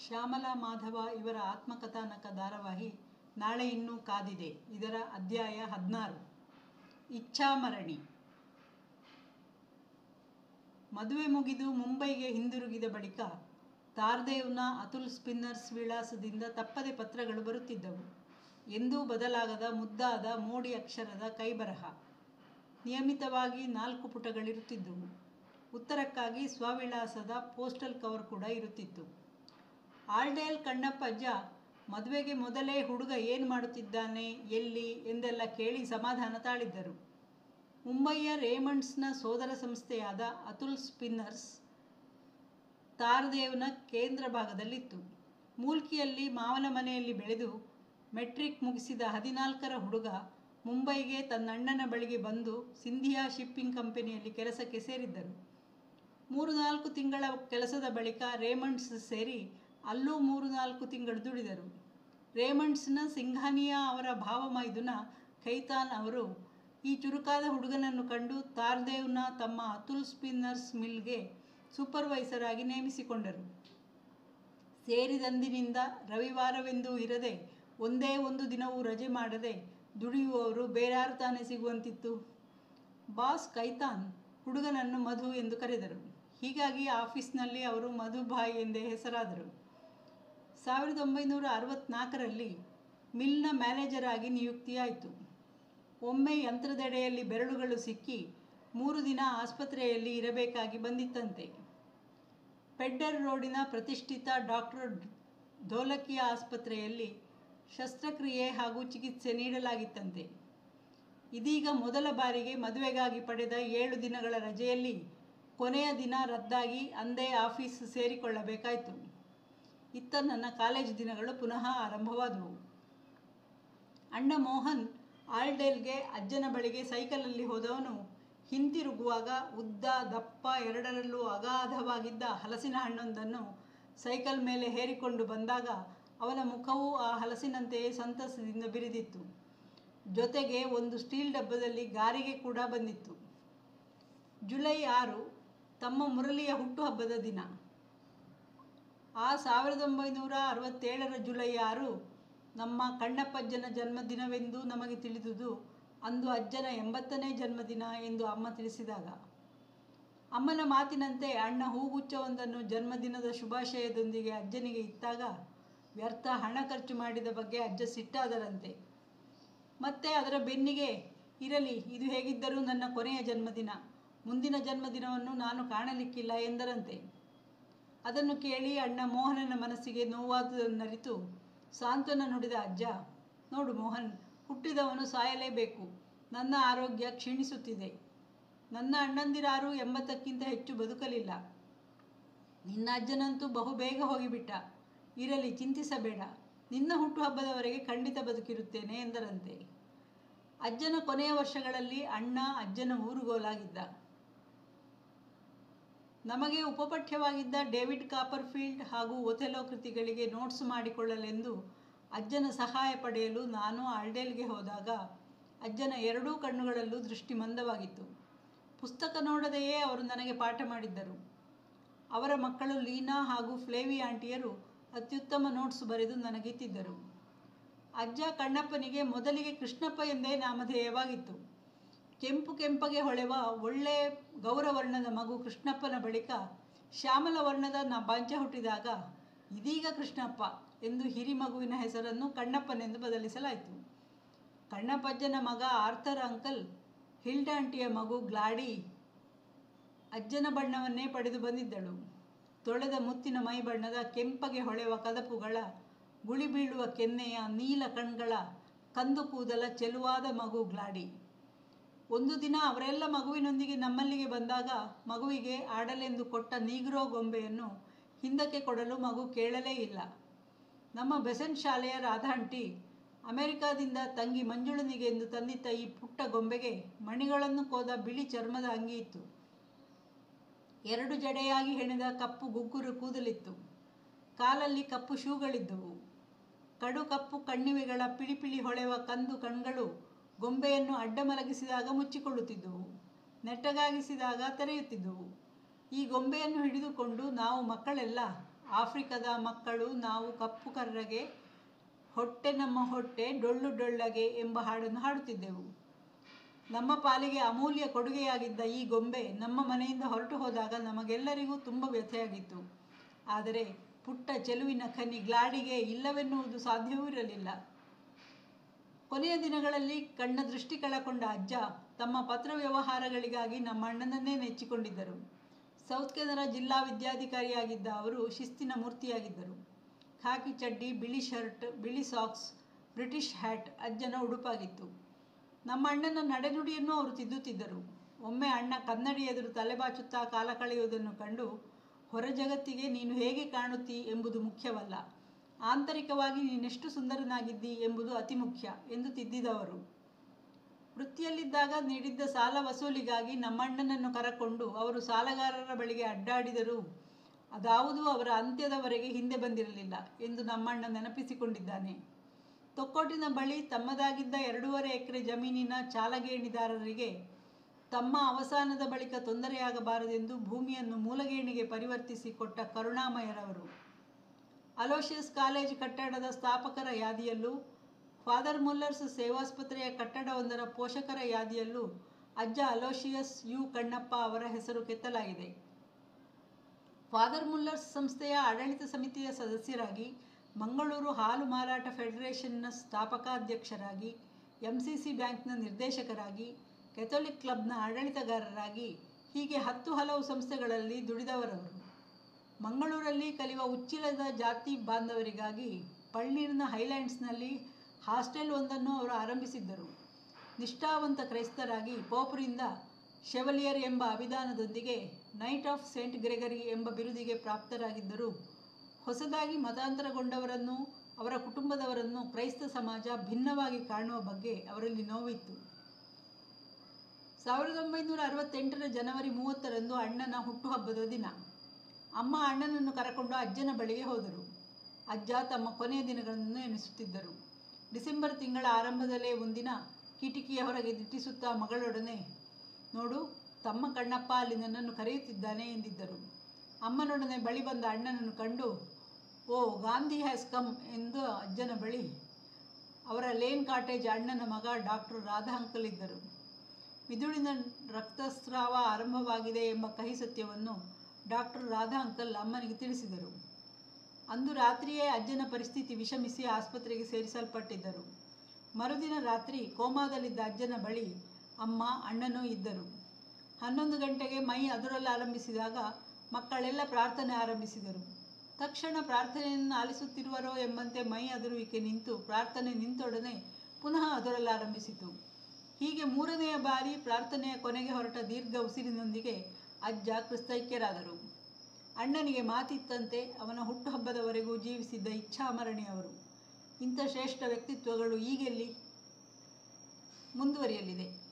ಶ್ಯಾಮಲಾ ಮಾಧವ ಇವರ ಆತ್ಮಕಥಾನಕ ಧಾರಾವಾಹಿ ನಾಳೆ ಇನ್ನೂ ಕಾದಿದೆ ಇದರ ಅಧ್ಯಾಯ ಹದಿನಾರು ಇಚ್ಛಾಮರಣಿ ಮದುವೆ ಮುಗಿದು ಮುಂಬೈಗೆ ಹಿಂದಿರುಗಿದ ಬಳಿಕ ತಾರ್ದೇವ್ನ ಅತುಲ್ ಸ್ಪಿನ್ನರ್ಸ್ ವಿಳಾಸದಿಂದ ತಪ್ಪದೆ ಪತ್ರಗಳು ಬರುತ್ತಿದ್ದವು ಎಂದೂ ಬದಲಾಗದ ಮುದ್ದಾದ ಮೋಡಿ ಅಕ್ಷರದ ಕೈಬರಹ ನಿಯಮಿತವಾಗಿ ನಾಲ್ಕು ಪುಟಗಳಿರುತ್ತಿದ್ದವು ಉತ್ತರಕ್ಕಾಗಿ ಸ್ವವಿಳಾಸದ ಪೋಸ್ಟಲ್ ಕವರ್ ಕೂಡ ಇರುತ್ತಿತ್ತು ಆಲ್ಡೇಲ್ ಕಣ್ಣಪ್ಪಜ್ಜ ಮದುವೆಗೆ ಮೊದಲೇ ಹುಡುಗ ಏನು ಮಾಡುತ್ತಿದ್ದಾನೆ ಎಲ್ಲಿ ಎಂದೆಲ್ಲ ಕೇಳಿ ಸಮಾಧಾನ ತಾಳಿದ್ದರು ಮುಂಬಯಿಯ ರೇಮಂಡ್ಸ್ನ ಸೋದರ ಸಂಸ್ಥೆಯಾದ ಅತುಲ್ ಸ್ಪಿನ್ನರ್ಸ್ ತಾರದೇವ್ನ ಕೇಂದ್ರ ಭಾಗದಲ್ಲಿತ್ತು ಮೂಲ್ಕಿಯಲ್ಲಿ ಮಾವನ ಮನೆಯಲ್ಲಿ ಬೆಳೆದು ಮೆಟ್ರಿಕ್ ಮುಗಿಸಿದ ಹದಿನಾಲ್ಕರ ಹುಡುಗ ಮುಂಬೈಗೆ ತನ್ನಣ್ಣನ ಬಳಿಗೆ ಬಂದು ಸಿಂಧಿಯಾ ಶಿಪ್ಪಿಂಗ್ ಕಂಪನಿಯಲ್ಲಿ ಕೆಲಸಕ್ಕೆ ಸೇರಿದ್ದರು ಮೂರು ನಾಲ್ಕು ತಿಂಗಳ ಕೆಲಸದ ಬಳಿಕ ರೇಮಂಡ್ಸ್ ಸೇರಿ ಅಲ್ಲೂ ಮೂರು ನಾಲ್ಕು ತಿಂಗಳು ದುಡಿದರು ರೇಮಂಡ್ಸ್ನ ಸಿಂಘಾನಿಯಾ ಅವರ ಭಾವಮೈದುನ ಖೈತಾನ್ ಅವರು ಈ ಚುರುಕಾದ ಹುಡುಗನನ್ನು ಕಂಡು ತಾರ್ದೇವ್ನ ತಮ್ಮ ಅತುಲ್ ಸ್ಪಿನ್ನರ್ಸ್ ಮಿಲ್ಗೆ ಸೂಪರ್ವೈಸರ್ ಆಗಿ ನೇಮಿಸಿಕೊಂಡರು ಸೇರಿದಂದಿನಿಂದ ರವಿವಾರವೆಂದೂ ಇರದೆ ಒಂದೇ ಒಂದು ದಿನವೂ ರಜೆ ಮಾಡದೆ ದುಡಿಯುವವರು ಬೇರಾರು ತಾನೇ ಸಿಗುವಂತಿತ್ತು ಬಾಸ್ ಕೈತಾನ್ ಹುಡುಗನನ್ನು ಮಧು ಎಂದು ಕರೆದರು ಹೀಗಾಗಿ ಆಫೀಸ್ನಲ್ಲಿ ಅವರು ಮಧುಭಾಯ್ ಎಂದೇ ಹೆಸರಾದರು ಸಾವಿರದ ಒಂಬೈನೂರ ಅರವತ್ತ್ನಾಲ್ಕರಲ್ಲಿ ಮಿಲ್ನ ಮ್ಯಾನೇಜರ್ ಆಗಿ ನಿಯುಕ್ತಿಯಾಯಿತು ಒಮ್ಮೆ ಯಂತ್ರದೆಡೆಯಲ್ಲಿ ಬೆರಳುಗಳು ಸಿಕ್ಕಿ ಮೂರು ದಿನ ಆಸ್ಪತ್ರೆಯಲ್ಲಿ ಇರಬೇಕಾಗಿ ಬಂದಿತ್ತಂತೆ ಪೆಡ್ಡರ್ ರೋಡಿನ ಪ್ರತಿಷ್ಠಿತ ಡಾಕ್ಟರ್ ಧೋಲಕಿಯ ಆಸ್ಪತ್ರೆಯಲ್ಲಿ ಶಸ್ತ್ರಕ್ರಿಯೆ ಹಾಗೂ ಚಿಕಿತ್ಸೆ ನೀಡಲಾಗಿತ್ತಂತೆ ಇದೀಗ ಮೊದಲ ಬಾರಿಗೆ ಮದುವೆಗಾಗಿ ಪಡೆದ ಏಳು ದಿನಗಳ ರಜೆಯಲ್ಲಿ ಕೊನೆಯ ದಿನ ರದ್ದಾಗಿ ಅಂದೇ ಆಫೀಸ್ ಸೇರಿಕೊಳ್ಳಬೇಕಾಯಿತು ಇತ್ತ ನನ್ನ ಕಾಲೇಜು ದಿನಗಳು ಪುನಃ ಆರಂಭವಾದವು ಅಣ್ಣ ಮೋಹನ್ ಆಲ್ಡೇಲ್ಗೆ ಅಜ್ಜನ ಬಳಿಗೆ ಸೈಕಲಲ್ಲಿ ಹೋದವನು ಹಿಂತಿರುಗುವಾಗ ಉದ್ದ ದಪ್ಪ ಎರಡರಲ್ಲೂ ಅಗಾಧವಾಗಿದ್ದ ಹಲಸಿನ ಹಣ್ಣೊಂದನ್ನು ಸೈಕಲ್ ಮೇಲೆ ಹೇರಿಕೊಂಡು ಬಂದಾಗ ಅವನ ಮುಖವೂ ಆ ಹಲಸಿನಂತೆಯೇ ಸಂತಸದಿಂದ ಬಿರಿದಿತ್ತು ಜೊತೆಗೆ ಒಂದು ಸ್ಟೀಲ್ ಡಬ್ಬದಲ್ಲಿ ಗಾರಿಗೆ ಕೂಡ ಬಂದಿತ್ತು ಜುಲೈ ಆರು ತಮ್ಮ ಮುರಳಿಯ ಹುಟ್ಟುಹಬ್ಬದ ದಿನ ಆ ಸಾವಿರದ ಒಂಬೈನೂರ ಅರವತ್ತೇಳರ ಜುಲೈ ಆರು ನಮ್ಮ ಕಣ್ಣಪ್ಪಜ್ಜನ ಜನ್ಮದಿನವೆಂದು ನಮಗೆ ತಿಳಿದುದು ಅಂದು ಅಜ್ಜನ ಎಂಬತ್ತನೇ ಜನ್ಮದಿನ ಎಂದು ಅಮ್ಮ ತಿಳಿಸಿದಾಗ ಅಮ್ಮನ ಮಾತಿನಂತೆ ಅಣ್ಣ ಹೂಗುಚ್ಛವೊಂದನ್ನು ಜನ್ಮದಿನದ ಶುಭಾಶಯದೊಂದಿಗೆ ಅಜ್ಜನಿಗೆ ಇತ್ತಾಗ ವ್ಯರ್ಥ ಹಣ ಖರ್ಚು ಮಾಡಿದ ಬಗ್ಗೆ ಅಜ್ಜ ಸಿಟ್ಟಾದರಂತೆ ಮತ್ತೆ ಅದರ ಬೆನ್ನಿಗೆ ಇರಲಿ ಇದು ಹೇಗಿದ್ದರೂ ನನ್ನ ಕೊನೆಯ ಜನ್ಮದಿನ ಮುಂದಿನ ಜನ್ಮದಿನವನ್ನು ನಾನು ಕಾಣಲಿಕ್ಕಿಲ್ಲ ಎಂದರಂತೆ ಅದನ್ನು ಕೇಳಿ ಅಣ್ಣ ಮೋಹನನ ಮನಸ್ಸಿಗೆ ನೋವಾದುದನ್ನರಿತು ಸಾಂತ್ವನ ನುಡಿದ ಅಜ್ಜ ನೋಡು ಮೋಹನ್ ಹುಟ್ಟಿದವನು ಸಾಯಲೇಬೇಕು ನನ್ನ ಆರೋಗ್ಯ ಕ್ಷೀಣಿಸುತ್ತಿದೆ ನನ್ನ ಅಣ್ಣಂದಿರಾರು ಎಂಬತ್ತಕ್ಕಿಂತ ಹೆಚ್ಚು ಬದುಕಲಿಲ್ಲ ನಿನ್ನ ಅಜ್ಜನಂತೂ ಬಹು ಬೇಗ ಹೋಗಿಬಿಟ್ಟ ಇರಲಿ ಚಿಂತಿಸಬೇಡ ನಿನ್ನ ಹುಟ್ಟುಹಬ್ಬದವರೆಗೆ ಖಂಡಿತ ಬದುಕಿರುತ್ತೇನೆ ಎಂದರಂತೆ ಅಜ್ಜನ ಕೊನೆಯ ವರ್ಷಗಳಲ್ಲಿ ಅಣ್ಣ ಅಜ್ಜನ ಊರುಗೋಲಾಗಿದ್ದ ನಮಗೆ ಉಪಪಠ್ಯವಾಗಿದ್ದ ಡೇವಿಡ್ ಕಾಪರ್ಫೀಲ್ಡ್ ಹಾಗೂ ಒಥೆಲೋ ಕೃತಿಗಳಿಗೆ ನೋಟ್ಸ್ ಮಾಡಿಕೊಳ್ಳಲೆಂದು ಅಜ್ಜನ ಸಹಾಯ ಪಡೆಯಲು ನಾನು ಆಲ್ಡೇಲ್ಗೆ ಹೋದಾಗ ಅಜ್ಜನ ಎರಡೂ ಕಣ್ಣುಗಳಲ್ಲೂ ದೃಷ್ಟಿ ಮಂದವಾಗಿತ್ತು ಪುಸ್ತಕ ನೋಡದೆಯೇ ಅವರು ನನಗೆ ಪಾಠ ಮಾಡಿದ್ದರು ಅವರ ಮಕ್ಕಳು ಲೀನಾ ಹಾಗೂ ಫ್ಲೇವಿ ಆಂಟಿಯರು ಅತ್ಯುತ್ತಮ ನೋಟ್ಸ್ ಬರೆದು ನನಗಿತ್ತಿದ್ದರು ಅಜ್ಜ ಕಣ್ಣಪ್ಪನಿಗೆ ಮೊದಲಿಗೆ ಕೃಷ್ಣಪ್ಪ ಎಂದೇ ನಾಮಧೇಯವಾಗಿತ್ತು ಕೆಂಪು ಕೆಂಪಗೆ ಹೊಳೆವ ಒಳ್ಳೆ ಗೌರವರ್ಣದ ಮಗು ಕೃಷ್ಣಪ್ಪನ ಬಳಿಕ ಶ್ಯಾಮಲ ವರ್ಣದ ನ ಬಾಂಚ ಹುಟ್ಟಿದಾಗ ಇದೀಗ ಕೃಷ್ಣಪ್ಪ ಎಂದು ಹಿರಿ ಮಗುವಿನ ಹೆಸರನ್ನು ಕಣ್ಣಪ್ಪನೆಂದು ಬದಲಿಸಲಾಯಿತು ಕಣ್ಣಪ್ಪಜ್ಜನ ಮಗ ಆರ್ಥರ್ ಅಂಕಲ್ ಹಿಲ್ಡಾಂಟಿಯ ಮಗು ಗ್ಲಾಡಿ ಅಜ್ಜನ ಬಣ್ಣವನ್ನೇ ಪಡೆದು ಬಂದಿದ್ದಳು ತೊಳೆದ ಮುತ್ತಿನ ಮೈ ಬಣ್ಣದ ಕೆಂಪಗೆ ಹೊಳೆವ ಕದಪುಗಳ ಗುಳಿ ಬೀಳುವ ಕೆನ್ನೆಯ ನೀಲ ಕಣ್ಗಳ ಕಂದು ಕೂದಲ ಚೆಲುವಾದ ಮಗು ಗ್ಲಾಡಿ ಒಂದು ದಿನ ಅವರೆಲ್ಲ ಮಗುವಿನೊಂದಿಗೆ ನಮ್ಮಲ್ಲಿಗೆ ಬಂದಾಗ ಮಗುವಿಗೆ ಆಡಲೆಂದು ಕೊಟ್ಟ ನೀಗ್ರೋ ಗೊಂಬೆಯನ್ನು ಹಿಂದಕ್ಕೆ ಕೊಡಲು ಮಗು ಕೇಳಲೇ ಇಲ್ಲ ನಮ್ಮ ಬೆಸೆಂಟ್ ಶಾಲೆಯ ರಾಧಾಂಟಿ ಅಮೆರಿಕಾದಿಂದ ತಂಗಿ ಮಂಜುಳನಿಗೆ ಎಂದು ತಂದಿದ್ದ ಈ ಪುಟ್ಟ ಗೊಂಬೆಗೆ ಮಣಿಗಳನ್ನು ಕೋದ ಬಿಳಿ ಚರ್ಮದ ಅಂಗಿ ಇತ್ತು ಎರಡು ಜಡೆಯಾಗಿ ಹೆಣೆದ ಕಪ್ಪು ಗುಗ್ಗುರು ಕೂದಲಿತ್ತು ಕಾಲಲ್ಲಿ ಕಪ್ಪು ಶೂಗಳಿದ್ದವು ಕಡು ಕಪ್ಪು ಕಣ್ಣಿವೆಗಳ ಪಿಳಿಪಿಳಿ ಹೊಳೆವ ಕಂದು ಕಣ್ಗಳು ಗೊಂಬೆಯನ್ನು ಅಡ್ಡ ಮಲಗಿಸಿದಾಗ ಮುಚ್ಚಿಕೊಳ್ಳುತ್ತಿದ್ದವು ನೆಟ್ಟಗಾಗಿಸಿದಾಗ ತೆರೆಯುತ್ತಿದ್ದವು ಈ ಗೊಂಬೆಯನ್ನು ಹಿಡಿದುಕೊಂಡು ನಾವು ಮಕ್ಕಳೆಲ್ಲ ಆಫ್ರಿಕಾದ ಮಕ್ಕಳು ನಾವು ಕಪ್ಪು ಕರ್ರಗೆ ಹೊಟ್ಟೆ ನಮ್ಮ ಹೊಟ್ಟೆ ಡೊಳ್ಳು ಡೊಳ್ಳಗೆ ಎಂಬ ಹಾಡನ್ನು ಹಾಡುತ್ತಿದ್ದೆವು ನಮ್ಮ ಪಾಲಿಗೆ ಅಮೂಲ್ಯ ಕೊಡುಗೆಯಾಗಿದ್ದ ಈ ಗೊಂಬೆ ನಮ್ಮ ಮನೆಯಿಂದ ಹೊರಟು ಹೋದಾಗ ನಮಗೆಲ್ಲರಿಗೂ ತುಂಬ ವ್ಯಥೆಯಾಗಿತ್ತು ಆದರೆ ಪುಟ್ಟ ಚೆಲುವಿನ ಖನಿ ಗ್ಲಾಡಿಗೆ ಇಲ್ಲವೆನ್ನುವುದು ಸಾಧ್ಯವೂ ಇರಲಿಲ್ಲ ಕೊನೆಯ ದಿನಗಳಲ್ಲಿ ಕಣ್ಣ ದೃಷ್ಟಿ ಕಳಕೊಂಡ ಅಜ್ಜ ತಮ್ಮ ಪತ್ರ ವ್ಯವಹಾರಗಳಿಗಾಗಿ ನಮ್ಮ ಅಣ್ಣನನ್ನೇ ನೆಚ್ಚಿಕೊಂಡಿದ್ದರು ಸೌತ್ ಕೆನರಾ ಜಿಲ್ಲಾ ವಿದ್ಯಾಧಿಕಾರಿಯಾಗಿದ್ದ ಅವರು ಶಿಸ್ತಿನ ಮೂರ್ತಿಯಾಗಿದ್ದರು ಖಾಕಿ ಚಡ್ಡಿ ಬಿಳಿ ಶರ್ಟ್ ಬಿಳಿ ಸಾಕ್ಸ್ ಬ್ರಿಟಿಷ್ ಹ್ಯಾಟ್ ಅಜ್ಜನ ಉಡುಪಾಗಿತ್ತು ನಮ್ಮ ಅಣ್ಣನ ನಡೆನುಡಿಯನ್ನು ಅವರು ತಿದ್ದುತ್ತಿದ್ದರು ಒಮ್ಮೆ ಅಣ್ಣ ಕನ್ನಡಿ ಎದುರು ತಲೆಬಾಚುತ್ತಾ ಕಾಲ ಕಳೆಯುವುದನ್ನು ಕಂಡು ಹೊರ ಜಗತ್ತಿಗೆ ನೀನು ಹೇಗೆ ಕಾಣುತ್ತಿ ಎಂಬುದು ಮುಖ್ಯವಲ್ಲ ಆಂತರಿಕವಾಗಿ ನೀನೆಷ್ಟು ಸುಂದರನಾಗಿದ್ದಿ ಎಂಬುದು ಅತಿ ಮುಖ್ಯ ಎಂದು ತಿದ್ದಿದವರು ವೃತ್ತಿಯಲ್ಲಿದ್ದಾಗ ನೀಡಿದ್ದ ಸಾಲ ವಸೂಲಿಗಾಗಿ ನಮ್ಮಣ್ಣನನ್ನು ಕರಕೊಂಡು ಅವರು ಸಾಲಗಾರರ ಬಳಿಗೆ ಅಡ್ಡಾಡಿದರೂ ಅದಾವುದೂ ಅವರ ಅಂತ್ಯದವರೆಗೆ ಹಿಂದೆ ಬಂದಿರಲಿಲ್ಲ ಎಂದು ನಮ್ಮಣ್ಣ ನೆನಪಿಸಿಕೊಂಡಿದ್ದಾನೆ ತೊಕ್ಕೋಟಿನ ಬಳಿ ತಮ್ಮದಾಗಿದ್ದ ಎರಡೂವರೆ ಎಕರೆ ಜಮೀನಿನ ಚಾಲಗೇಣಿದಾರರಿಗೆ ತಮ್ಮ ಅವಸಾನದ ಬಳಿಕ ತೊಂದರೆಯಾಗಬಾರದೆಂದು ಭೂಮಿಯನ್ನು ಮೂಲಗೇಣಿಗೆ ಪರಿವರ್ತಿಸಿ ಕೊಟ್ಟ ಕರುಣಾಮಯರವರು ಅಲೋಷಿಯಸ್ ಕಾಲೇಜ್ ಕಟ್ಟಡದ ಸ್ಥಾಪಕರ ಯಾದಿಯಲ್ಲೂ ಫಾದರ್ ಮುಲ್ಲರ್ಸ್ ಸೇವಾಸ್ಪತ್ರೆಯ ಕಟ್ಟಡವೊಂದರ ಪೋಷಕರ ಯಾದಿಯಲ್ಲೂ ಅಜ್ಜ ಅಲೋಷಿಯಸ್ ಯು ಕಣ್ಣಪ್ಪ ಅವರ ಹೆಸರು ಕೆತ್ತಲಾಗಿದೆ ಫಾದರ್ ಮುಲ್ಲರ್ಸ್ ಸಂಸ್ಥೆಯ ಆಡಳಿತ ಸಮಿತಿಯ ಸದಸ್ಯರಾಗಿ ಮಂಗಳೂರು ಹಾಲು ಮಾರಾಟ ಫೆಡರೇಷನ್ನ ಸ್ಥಾಪಕಾಧ್ಯಕ್ಷರಾಗಿ ಎಂ ಸಿ ಸಿ ಬ್ಯಾಂಕ್ನ ನಿರ್ದೇಶಕರಾಗಿ ಕೆಥೋಲಿಕ್ ಕ್ಲಬ್ನ ಆಡಳಿತಗಾರರಾಗಿ ಹೀಗೆ ಹತ್ತು ಹಲವು ಸಂಸ್ಥೆಗಳಲ್ಲಿ ದುಡಿದವರವರು ಮಂಗಳೂರಲ್ಲಿ ಕಲಿಯುವ ಉಚ್ಚಿಲದ ಜಾತಿ ಬಾಂಧವರಿಗಾಗಿ ಪಳ್ನೀರಿನ ಹೈಲ್ಯಾಂಡ್ಸ್ನಲ್ಲಿ ಹಾಸ್ಟೆಲ್ ಒಂದನ್ನು ಅವರು ಆರಂಭಿಸಿದ್ದರು ನಿಷ್ಠಾವಂತ ಕ್ರೈಸ್ತರಾಗಿ ಪೋಪರಿಂದ ಶೆವಲಿಯರ್ ಎಂಬ ಅಭಿಧಾನದೊಂದಿಗೆ ನೈಟ್ ಆಫ್ ಸೇಂಟ್ ಗ್ರೆಗರಿ ಎಂಬ ಬಿರುದಿಗೆ ಪ್ರಾಪ್ತರಾಗಿದ್ದರು ಹೊಸದಾಗಿ ಮತಾಂತರಗೊಂಡವರನ್ನು ಅವರ ಕುಟುಂಬದವರನ್ನು ಕ್ರೈಸ್ತ ಸಮಾಜ ಭಿನ್ನವಾಗಿ ಕಾಣುವ ಬಗ್ಗೆ ಅವರಲ್ಲಿ ನೋವಿತ್ತು ಸಾವಿರದ ಒಂಬೈನೂರ ಅರವತ್ತೆಂಟರ ಜನವರಿ ಮೂವತ್ತರಂದು ಅಣ್ಣನ ಹುಟ್ಟುಹಬ್ಬದ ದಿನ ಅಮ್ಮ ಅಣ್ಣನನ್ನು ಕರಕೊಂಡು ಅಜ್ಜನ ಬಳಿಗೆ ಹೋದರು ಅಜ್ಜ ತಮ್ಮ ಕೊನೆಯ ದಿನಗಳನ್ನು ಎನಿಸುತ್ತಿದ್ದರು ಡಿಸೆಂಬರ್ ತಿಂಗಳ ಆರಂಭದಲ್ಲೇ ಒಂದಿನ ಕಿಟಕಿಯ ಹೊರಗೆ ದಿಟ್ಟಿಸುತ್ತಾ ಮಗಳೊಡನೆ ನೋಡು ತಮ್ಮ ಕಣ್ಣಪ್ಪ ಅಲ್ಲಿ ನನ್ನನ್ನು ಕರೆಯುತ್ತಿದ್ದಾನೆ ಎಂದಿದ್ದರು ಅಮ್ಮನೊಡನೆ ಬಳಿ ಬಂದ ಅಣ್ಣನನ್ನು ಕಂಡು ಓ ಗಾಂಧಿ ಹ್ಯಾಸ್ ಕಮ್ ಎಂದು ಅಜ್ಜನ ಬಳಿ ಅವರ ಲೇನ್ ಕಾಟೇಜ್ ಅಣ್ಣನ ಮಗ ಡಾಕ್ಟರ್ ರಾಧಾ ಅಂಕಲ್ ಇದ್ದರು ಮಿದುಳಿನ ರಕ್ತಸ್ರಾವ ಆರಂಭವಾಗಿದೆ ಎಂಬ ಕಹಿ ಸತ್ಯವನ್ನು ಡಾಕ್ಟರ್ ರಾಧಾ ಅಂಕಲ್ ಅಮ್ಮನಿಗೆ ತಿಳಿಸಿದರು ಅಂದು ರಾತ್ರಿಯೇ ಅಜ್ಜನ ಪರಿಸ್ಥಿತಿ ವಿಷಮಿಸಿ ಆಸ್ಪತ್ರೆಗೆ ಸೇರಿಸಲ್ಪಟ್ಟಿದ್ದರು ಮರುದಿನ ರಾತ್ರಿ ಕೋಮಾದಲ್ಲಿದ್ದ ಅಜ್ಜನ ಬಳಿ ಅಮ್ಮ ಅಣ್ಣನೂ ಇದ್ದರು ಹನ್ನೊಂದು ಗಂಟೆಗೆ ಮೈ ಅದರಲ್ಲಾರಂಭಿಸಿದಾಗ ಮಕ್ಕಳೆಲ್ಲ ಪ್ರಾರ್ಥನೆ ಆರಂಭಿಸಿದರು ತಕ್ಷಣ ಪ್ರಾರ್ಥನೆಯನ್ನು ಆಲಿಸುತ್ತಿರುವರೋ ಎಂಬಂತೆ ಮೈ ಅದರುವಿಕೆ ನಿಂತು ಪ್ರಾರ್ಥನೆ ನಿಂತೊಡನೆ ಪುನಃ ಅದರಲ್ಲಾರಂಭಿಸಿತು ಹೀಗೆ ಮೂರನೆಯ ಬಾರಿ ಪ್ರಾರ್ಥನೆಯ ಕೊನೆಗೆ ಹೊರಟ ದೀರ್ಘ ಉಸಿರಿನೊಂದಿಗೆ ಅಜ್ಜ ಕ್ರಿಸ್ತೈಕ್ಯರಾದರು ಅಣ್ಣನಿಗೆ ಮಾತಿತ್ತಂತೆ ಅವನ ಹುಟ್ಟುಹಬ್ಬದವರೆಗೂ ಜೀವಿಸಿದ್ದ ಇಚ್ಛಾಮರಣಿಯವರು ಇಂಥ ಶ್ರೇಷ್ಠ ವ್ಯಕ್ತಿತ್ವಗಳು ಈಗೆಲ್ಲಿ ಮುಂದುವರಿಯಲಿದೆ